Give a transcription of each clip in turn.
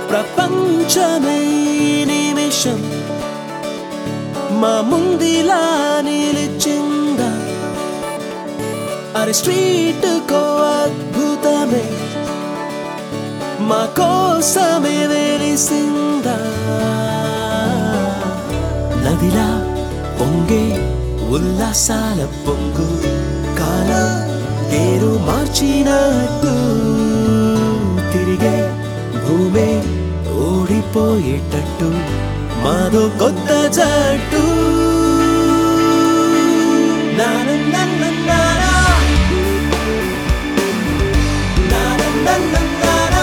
ప్రపంచమే ఈ నిమిషం మా ముందిలా నిలిచిందా అరే స్ట్రీట్ కో అద్భుతమే మా కోసమే వెలిసిందా నదిలా పొంగే ఉల్లాసాల పొంగు కాలం పేరు మార్చినట్టు తిరిగే భూమే ఓడిపోయేటట్టు మాదో కొత్త జట్టు నాన నన్న నానా. నాన నన్న నానా.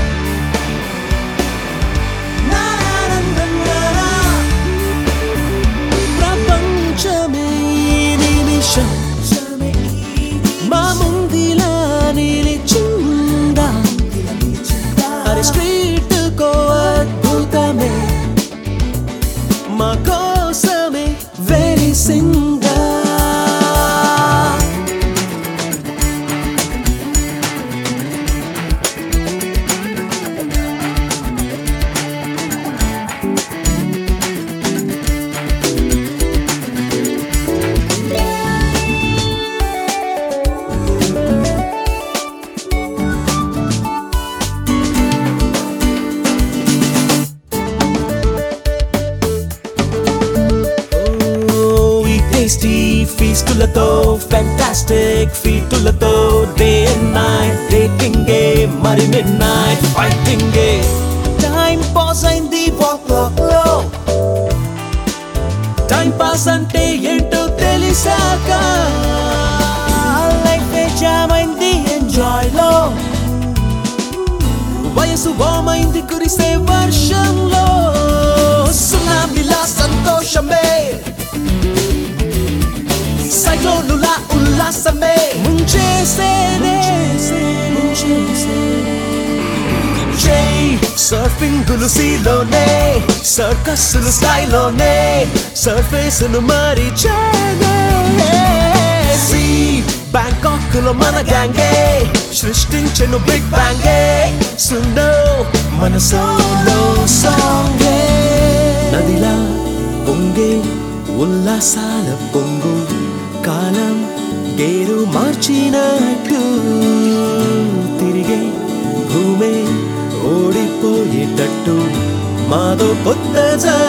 నానా నన్న నానా. ప్రపంచమే ఈ నిమిషం మా ముందిలా నిలిచిందా అరే స్ట్రీట్ కో అద్భుతమే మా కోసమే వెలిసిందా ఈ టేస్టీ ఫీస్టులతో ఫ్యాంటాస్టిక్ ఫీటులతో డే అండ్ నైట్ డేటింగ్ మరి midnight fighting time pass అయింది వాక్ వాక్ లో టైం పాస్ అంటే ఏంటో తెలిసాక లైఫ్ జామ్ అయింది ఎంజాయ్ లో వయసు వామైంది కురిసే వర్షంలో సునామిలా సంతోషమే సైక్లోనులా ఉల్లాసమే ముంచేసేనే సర్ఫింగ్ సీలోనే సర్కస్సులు స్కైలోనే సర్ఫేస్ ను మరి సి బ్యాంకాక్ లో మన గ్యాంగే సృష్టించెను బిగ్ బ్యాంగే సుందో మన సోలో సాంగే నదిలా పొంగే ఉల్లాసాల పొంగు కాలం గేరు మార్చినట్టు తిరిగే భూమే ఓడిపోయేటట్టు మాదో కొత్త జట్టు